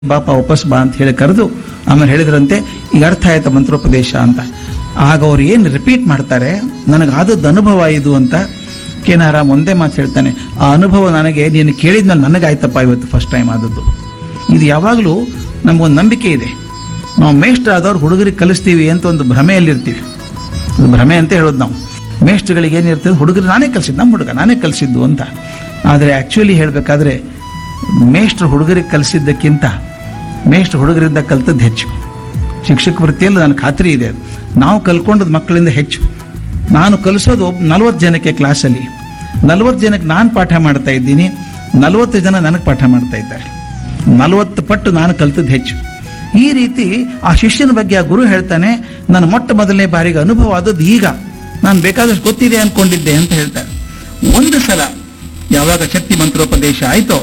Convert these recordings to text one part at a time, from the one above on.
ಬಾಪ ವಾಪಸ್ ಬಾ ಅಂತ ಹೇಳಿ ಕರೆದು ಆಮೇಲೆ ಹೇಳಿದ್ರಂತೆ ಈಗ ಅರ್ಥ ಆಯ್ತಾ ಮಂತ್ರೋಪದೇಶ ಅಂತ ಆಗ ಅವ್ರು ಏನು ರಿಪೀಟ್ ಮಾಡ್ತಾರೆ ನನಗೆ ಆದದ್ದು ಅನುಭವ ಇದು ಅಂತ ಕೇನಾರಾಮ್ ಒಂದೇ ಮಾತು ಹೇಳ್ತಾನೆ ಆ ಅನುಭವ ನನಗೆ ನೀನು ಕೇಳಿದ್ಮೇಲೆ ನನಗಾಯ್ತಪ್ಪ ಇವತ್ತು ಫಸ್ಟ್ ಟೈಮ್ ಆದದ್ದು ಇದು ಯಾವಾಗಲೂ ನಮಗೊಂದು ನಂಬಿಕೆ ಇದೆ ನಾವು ಮೇಷ್ಟ್ರ ಆದವ್ರು ಹುಡುಗರಿಗೆ ಕಲಿಸ್ತೀವಿ ಅಂತ ಒಂದು ಭ್ರಮೆಯಲ್ಲಿರ್ತೀವಿ ಅದು ಭ್ರಮೆ ಅಂತ ಹೇಳೋದು ನಾವು ಮೇಷ್ಟ್ರುಗಳಿಗೆ ಏನಿರ್ತದೆ ಹುಡುಗರು ನಾನೇ ಕಲಿಸಿದ್ದು ನಮ್ಮ ಹುಡುಗ ನಾನೇ ಕಲಿಸಿದ್ದು ಅಂತ ಆದರೆ ಆ್ಯಕ್ಚುಲಿ ಹೇಳಬೇಕಾದ್ರೆ ಮೇಷ್ಟ್ರು ಹುಡುಗರಿಗೆ ಕಲಿಸಿದ್ದಕ್ಕಿಂತ ಮೇಷ್ಟ್ರು ಹುಡುಗರಿಂದ ಕಲ್ತದ್ದು ಹೆಚ್ಚು ಶಿಕ್ಷಕ ವೃತ್ತಿಯಲ್ಲಿ ನನ್ನ ಖಾತ್ರಿ ಇದೆ ಅದು. ನಾವು ಕಲ್ಕೊಂಡದ್ದು ಮಕ್ಕಳಿಂದ ಹೆಚ್ಚು ನಾನು ಕಲಿಸೋದು ನಲವತ್ತು ಜನಕ್ಕೆ ಕ್ಲಾಸಲ್ಲಿ ನಲವತ್ತು ಜನಕ್ಕೆ ನಾನು ಪಾಠ ಮಾಡ್ತಾ ಇದ್ದೀನಿ ನಲವತ್ತು ಜನ ನನಗೆ ಪಾಠ ಮಾಡ್ತಾ ಇದ್ದಾರೆ ನಲವತ್ತು ಪಟ್ಟು ನಾನು ಕಲ್ತದ್ದು ಹೆಚ್ಚು ಈ ರೀತಿ ಆ ಶಿಷ್ಯನ ಬಗ್ಗೆ ಆ ಗುರು ಹೇಳ್ತಾನೆ ನನ್ನ ಮೊಟ್ಟ ಮೊದಲನೇ ಬಾರಿಗೆ ಅನುಭವ ಆದದ್ದು ಈಗ ನಾನು ಬೇಕಾದಷ್ಟು ಗೊತ್ತಿದೆ ಅನ್ಕೊಂಡಿದ್ದೆ ಅಂತ ಹೇಳ್ತಾರೆ ಒಂದು ಸಲ ಯಾವಾಗ ಶಕ್ತಿ ಮಂತ್ರೋಪದೇಶ ಆಯ್ತೋ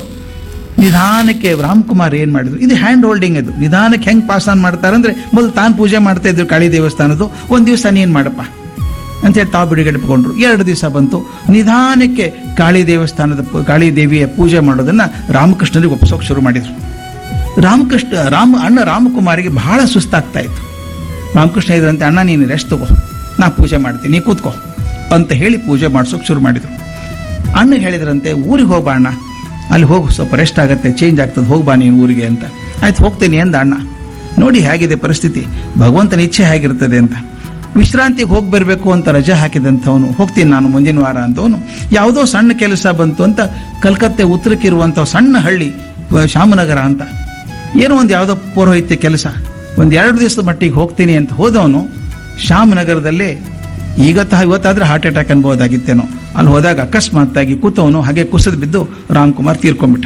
ನಿಧಾನಕ್ಕೆ ರಾಮ್ಕುಮಾರ್ ಏನ್ ಮಾಡಿದ್ರು ಇದು ಹ್ಯಾಂಡ್ ಹೋಲ್ಡಿಂಗ್ ಇದು ನಿಧಾನಕ್ಕೆ ಹೆಂಗ್ ಪಾಸ್ ಆನ್ ಮಾಡ್ತಾರೆ ಅಂದ್ರೆ ಮೊದಲು ತಾನು ಪೂಜೆ ಮಾಡ್ತಾ ಇದ್ರು ಕಾಳಿ ದೇವಸ್ಥಾನದ್ದು ಒಂದ್ ದಿವಸ ನೀನ್ ಮಾಡಪ್ಪ ಅಂತ ಹೇಳಿ ತಾವು ಬಿಡುಗಡೆಕೊಂಡ್ರು ಎರಡು ದಿವಸ ಬಂತು ನಿಧಾನಕ್ಕೆ ಕಾಳಿ ದೇವಸ್ಥಾನದ ಪೂ- ಕಾಳಿ ದೇವಿಯ ಪೂಜೆ ಮಾಡೋದನ್ನ ರಾಮಕೃಷ್ಣರಿಗೆ ಒಪ್ಪಿಸೋಕೆ ಶುರು ಮಾಡಿದ್ರು ರಾಮಕೃಷ್ಣ ರಾಮ ಅಣ್ಣ ರಾಮಕುಮಾರಿಗೆ ಬಹಳ ಸುಸ್ತಾಗ್ತಾ ಇತ್ತು ರಾಮಕೃಷ್ಣ ಇದ್ರಂತೆ ಅಣ್ಣ ನೀನು ರೆಸ್ಟ್ ತಗೋ ನಾ ಪೂಜೆ ಮಾಡ್ತೀನಿ ನೀ ಕೂತ್ಕೋ ಅಂತ ಹೇಳಿ ಪೂಜೆ ಮಾಡ್ಸೋಕೆ ಶುರು ಮಾಡಿದ್ರು ಅಣ್ಣ ಹೇಳಿದ್ರಂತೆ ಊರಿಗೆ ಹೋಗ್ಬಾ ಅಣ್ಣ ಅಲ್ಲಿ ಹೋಗು ಸ್ವಲ್ಪ ರೆಸ್ಟ್ ಆಗುತ್ತೆ ಚೇಂಜ್ ಆಗ್ತದೆ ಹೋಗ್ಬಾ ನೀನು ಊರಿಗೆ ಅಂತ ಆಯ್ತು ಹೋಗ್ತೀನಿ ಅಂದ ಅಣ್ಣ ನೋಡಿ ಹೇಗಿದೆ ಪರಿಸ್ಥಿತಿ ಭಗವಂತನ ಇಚ್ಛೆ ಹೇಗಿರ್ತದೆ ಅಂತ ವಿಶ್ರಾಂತಿಗೆ ಹೋಗಿ ಬರಬೇಕು ಅಂತ ರಜೆ ಹಾಕಿದಂಥವನು ಹೋಗ್ತೀನಿ ನಾನು ಮುಂದಿನ ವಾರ ಅಂತವನು ಯಾವುದೋ ಸಣ್ಣ ಕೆಲಸ ಬಂತು ಅಂತ ಕಲ್ಕತ್ತೆ ಉತ್ತರಕ್ಕಿರುವಂಥ ಸಣ್ಣ ಹಳ್ಳಿ ವ- ಶಾಮನಗರ ಅಂತ ಏನೋ ಒಂದು ಯಾವುದೋ ಪೌರೋಹಿತ್ಯ ಕೆಲಸ ಒಂದು ಎರಡು ದಿವಸದ ಮಟ್ಟಿಗೆ ಹೋಗ್ತೀನಿ ಅಂತ ಹೋದವನು ಶಾಮನಗರದಲ್ಲೇ ಈಗತ್ತ ಇವತ್ತಾದ್ರೆ ಹಾರ್ಟ್ ಅಟ್ಯಾಕ್ ಅನ್ಬೋದಾಗಿತ್ತೇನೋ ಅಲ್ಲಿ ಹೋದಾಗ ಅಕಸ್ಮಾತ್ತಾಗಿ ಕೂತವನು ಹಾಗೆ ಕುಸಿದು ಬಿದ್ದು ರಾಮ್ಕುಮಾರ್ ತೀರ್ಕೊಂಡ್ಬಿಟ್ಟ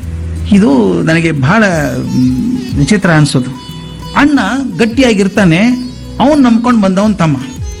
ಇದು ನನಗೆ ಬಹಳ ಮ್, ವಿಚಿತ್ರ ಅನ್ಸೋದು ಅಣ್ಣ ಗಟ್ಟಿಯಾಗಿರ್ತಾನೆ ಅವನ್ ನಂಬ್ಕೊಂಡು ಬಂದವನ್ ತಮ್ಮ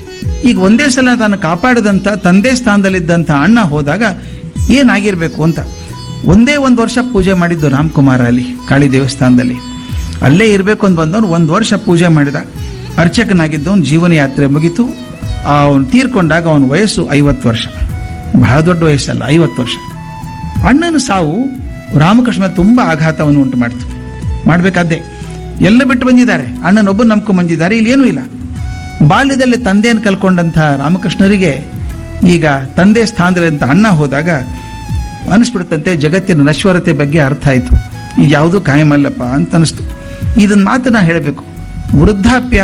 ಈಗ ಒಂದೇ ಸಲ ತಾನು ಕಾಪಾಡಿದಂಥ ತಂದೆ ಸ್ಥಾನದಲ್ಲಿದ್ದಂಥ ಅಣ್ಣ ಹೋದಾಗ ಏನಾಗಿರ್ಬೇಕು ಅಂತ ಒಂದೇ ಒಂದು ವರ್ಷ ಪೂಜೆ ಮಾಡಿದ್ದು ರಾಮ್ಕುಮಾರ್ ಅಲ್ಲಿ ಕಾಳಿ ದೇವಸ್ಥಾನದಲ್ಲಿ ಅಲ್ಲೇ ಇರಬೇಕು ಅಂತ ಬಂದವನು ಒಂದು ವರ್ಷ ಪೂಜೆ ಮಾಡಿದ ಅರ್ಚಕನಾಗಿದ್ದವನು ಜೀವನ ಯಾತ್ರೆ ಮುಗಿತು ಅವನು ತೀರ್ಕೊಂಡಾಗ ಅವನ ವಯಸ್ಸು ಐವತ್ತು ವರ್ಷ ಬಹಳ ದೊಡ್ಡ ವಯಸ್ಸಲ್ಲ ಐವತ್ತು ವರ್ಷ ಅಣ್ಣನ ಸಾವು ರಾಮಕೃಷ್ಣ ಮೇಲೆ ತುಂಬಾ ಆಘಾತವನ್ನು ಉಂಟು ಮಾಡ್ತು ಮಾಡ್ಬೇಕಾದ್ದೆ ಎಲ್ಲ ಬಿಟ್ಟು ಬಂದಿದ್ದಾರೆ ಅಣ್ಣನೊಬ್ಬ ನಂಬ್ಕೊಂಡ್ ಬಂದಿದ್ದಾರೆ ಇಲ್ಲಿ ಏನೂ ಇಲ್ಲ ಬಾಲ್ಯದಲ್ಲಿ ತಂದೆಯನ್ನು ಕಲ್ಕೊಂಡಂತಹ ರಾಮಕೃಷ್ಣರಿಗೆ ಈಗ ತಂದೆ ಸ್ಥಾನದಲ್ಲಿ ಅಣ್ಣ ಹೋದಾಗ ಅನಿಸ್ಬಿಡುತ್ತಂತೆ ಜಗತ್ತಿನ ನಶ್ವರತೆ ಬಗ್ಗೆ ಅರ್ಥ ಆಯ್ತು ಈಗ ಯಾವುದೂ ಕಾಯಮಲ್ಲಪ್ಪ ಅಂತ ಅನಿಸ್ತು ಇದನ್ನ ಮಾತು ನಾ ಹೇಳಬೇಕು ವೃದ್ಧಾಪ್ಯ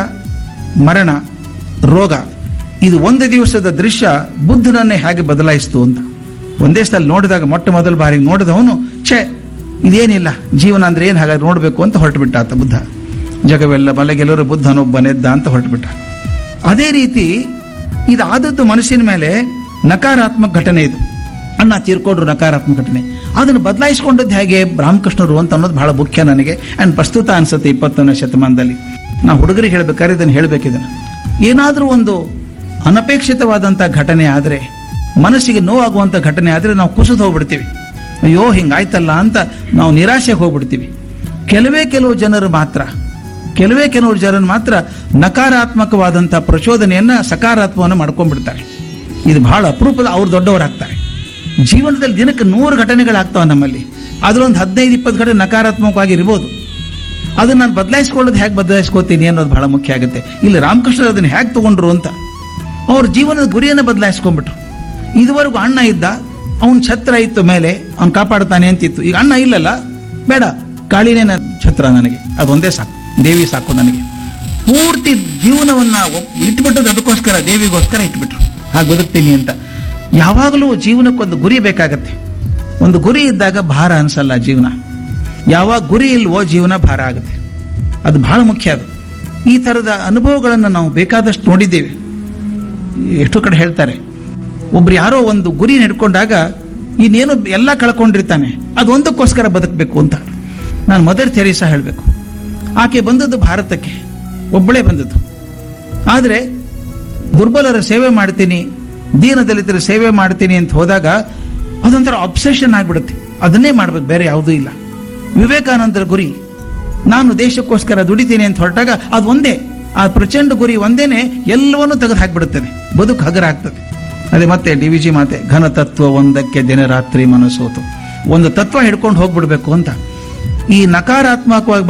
ಮರಣ ರೋಗ ಇದು ಒಂದು ದಿವಸದ ದೃಶ್ಯ ಬುದ್ಧನನ್ನೇ ಹೇಗೆ ಬದಲಾಯಿಸ್ತು ಅಂತ ಒಂದೇ ಸಲ ನೋಡಿದಾಗ ಮೊಟ್ಟ ಮೊದಲ ಬಾರಿಗೆ ನೋಡಿದವನು ಛೇ ಇದೇನಿಲ್ಲ ಜೀವನ ಅಂದ್ರೆ ಏನು ಹಾಗಾದ್ರೆ ನೋಡಬೇಕು ಅಂತ ಹೊರಟುಬಿಟ್ಟ ಆತ ಬುದ್ಧ ಜಗವೆಲ್ಲ ಬಲಗೆಲ್ಲರೂ ಬುದ್ಧನೊಬ್ಬನೆದ್ದ ಅಂತ ಹೊರಟುಬಿಟ್ಟ ಅದೇ ರೀತಿ ಇದಾದದ್ದು ಮನಸ್ಸಿನ ಮೇಲೆ ನಕಾರಾತ್ಮಕ ಘಟನೆ ಇದು ಅಣ್ಣ ತೀರ್ಕೊಂಡ್ರು ನಕಾರಾತ್ಮಕ ಘಟನೆ ಅದನ್ನು ಬದಲಾಯಿಸಿಕೊಂಡದ್ದು ಹೇಗೆ ರಾಮಕೃಷ್ಣರು ಅಂತ ಅನ್ನೋದು ಬಹಳ ಮುಖ್ಯ ನನಗೆ ಅಂಡ್ ಪ್ರಸ್ತುತ ಅನ್ಸುತ್ತೆ ಇಪ್ಪತ್ತೊಂದನೇ ಶತಮಾನದಲ್ಲಿ ನಾವು ಹುಡುಗರಿಗೆ ಹೇಳ್ಬೇಕಾದ್ರೆ ಇದನ್ನು ಹೇಳ್ಬೇಕಿದನ್ನು ಏನಾದರೂ ಒಂದು ಅನಪೇಕ್ಷಿತವಾದಂಥ ಘಟನೆ ಆದರೆ ಮನಸ್ಸಿಗೆ ನೋವಾಗುವಂಥ ಘಟನೆ ಆದರೆ ನಾವು ಕುಸಿದು ಹೋಗ್ಬಿಡ್ತೀವಿ ಅಯ್ಯೋ ಹಿಂಗಾಯ್ತಲ್ಲ ಅಂತ ನಾವು ನಿರಾಶೆಗೆ ಹೋಗ್ಬಿಡ್ತೀವಿ ಕೆಲವೇ ಕೆಲವು ಜನರು ಮಾತ್ರ ಕೆಲವೇ ಕೆಲವು ಜನರು ಮಾತ್ರ ನಕಾರಾತ್ಮಕವಾದಂಥ ಪ್ರಚೋದನೆಯನ್ನ ಸಕಾರಾತ್ಮಕವನ್ನು ಮಾಡ್ಕೊಂಡ್ಬಿಡ್ತಾರೆ ಇದು ಬಹಳ ಅಪರೂಪದ ಅವ್ರು ದೊಡ್ಡವರಾಗ್ತಾರೆ ಜೀವನದಲ್ಲಿ ದಿನಕ್ಕೆ ನೂರು ಘಟನೆಗಳಾಗ್ತಾವೆ ನಮ್ಮಲ್ಲಿ ಅದರೊಂದು ಹದಿನೈದು ಇಪ್ಪತ್ತು ಘಟನೆ ನಕಾರಾತ್ಮಕವಾಗಿ ಇರ್ಬೋದು ಅದನ್ನ ನಾನು ಬದಲಾಯಿಸ್ಕೊಳ್ಳೋದು ಹೇಗೆ ಬದಲಾಯಿಸ್ಕೋತೀನಿ ಅನ್ನೋದು ಬಹಳ ಮುಖ್ಯ ಆಗುತ್ತೆ ಇಲ್ಲಿ ರಾಮಕೃಷ್ಣ ಅದನ್ನ ಹೇಗೆ ತಗೊಂಡ್ರು ಅಂತ ಅವ್ರ ಜೀವನದ ಗುರಿಯನ್ನು ಬದಲಾಯಿಸ್ಕೊಂಡ್ಬಿಟ್ರು ಇದುವರೆಗೂ ಅಣ್ಣ ಇದ್ದ ಅವನ ಛತ್ರ ಇತ್ತು ಮೇಲೆ ಅವ್ನು ಕಾಪಾಡ್ತಾನೆ ಅಂತಿತ್ತು ಈಗ ಅಣ್ಣ ಇಲ್ಲಲ್ಲ ಬೇಡ ಕಾಳಿನೇ ನನ್ನ ಛತ್ರ ನನಗೆ ಅದೊಂದೇ ಸಾಕು ದೇವಿ ಸಾಕು ನನಗೆ ಪೂರ್ತಿ ಜೀವನವನ್ನ ಒಪ್- ಇಟ್ಬಿಟ್ಟದ್ದು ಅದಕ್ಕೋಸ್ಕರ ದೇವಿಗೋಸ್ಕರ ಇಟ್ಬಿಟ್ರು ಹಾಗೆ ಬದುಕ್ತೀನಿ ಅಂತ ಯಾವಾಗಲೂ ಜೀವನಕ್ಕೊಂದು ಗುರಿ ಬೇಕಾಗತ್ತೆ ಒಂದು ಗುರಿ ಇದ್ದಾಗ ಭಾರ ಅನ್ಸಲ್ಲ ಜೀವನ ಯಾವಾಗ ಗುರಿ ಇಲ್ವೋ ಜೀವನ ಭಾರ ಆಗುತ್ತೆ ಅದು ಬಹಳ ಮುಖ್ಯ ಅದು ಈ ಥರದ ಅನುಭವಗಳನ್ನು ನಾವು ಬೇಕಾದಷ್ಟು ನೋಡಿದ್ದೇವೆ ಎಷ್ಟೋ ಕಡೆ ಹೇಳ್ತಾರೆ ಒಬ್ರು ಯಾರೋ ಒಂದು ಗುರಿ ಹಿಡ್ಕೊಂಡಾಗ ಇನ್ನೇನು ಎಲ್ಲ ಕಳ್ಕೊಂಡಿರ್ತಾನೆ ಅದೊಂದಕ್ಕೋಸ್ಕರ ಬದುಕಬೇಕು ಅಂತ ನಾನು ಮದರ್ ತೆರೀಸಾ ಹೇಳಬೇಕು ಆಕೆ ಬಂದದ್ದು ಭಾರತಕ್ಕೆ ಒಬ್ಬಳೇ ಬಂದದ್ದು ಆದರೆ ದುರ್ಬಲರ ಸೇವೆ ಮಾಡ್ತೀನಿ ದೀನದಲಿತರ ಸೇವೆ ಮಾಡ್ತೀನಿ ಅಂತ ಹೋದಾಗ ಅದೊಂಥರ ಅಬ್ಸೆಷನ್ ಆಗ್ಬಿಡುತ್ತೆ ಅದನ್ನೇ ಮಾಡ್ಬೇಕು ಬೇರೆ ಯಾವುದೂ ಇಲ್ಲ ವಿವೇಕಾನಂದರ ಗುರಿ ನಾನು ದೇಶಕ್ಕೋಸ್ಕರ ದುಡಿತೀನಿ ಅಂತ ಹೊರಟಾಗ ಅದು ಒಂದೇ ಆ ಪ್ರಚಂಡ ಗುರಿ ಒಂದೇನೆ ಎಲ್ಲವನ್ನೂ ತೆಗೆದು ಹಾಕ್ಬಿಡುತ್ತದೆ ಬದುಕು ಹಗರ ಆಗ್ತದೆ ಅದೇ ಮತ್ತೆ ಡಿ ವಿ ಜಿ ಮಾತೆ ಘನ ತತ್ವ ಒಂದಕ್ಕೆ ದಿನರಾತ್ರಿ ಮನಸ್ಸೋತು ಒಂದು ತತ್ವ ಹಿಡ್ಕೊಂಡು ಹೋಗ್ಬಿಡ್ಬೇಕು ಅಂತ ಈ ನಕಾರಾತ್ಮಕವಾಗಿ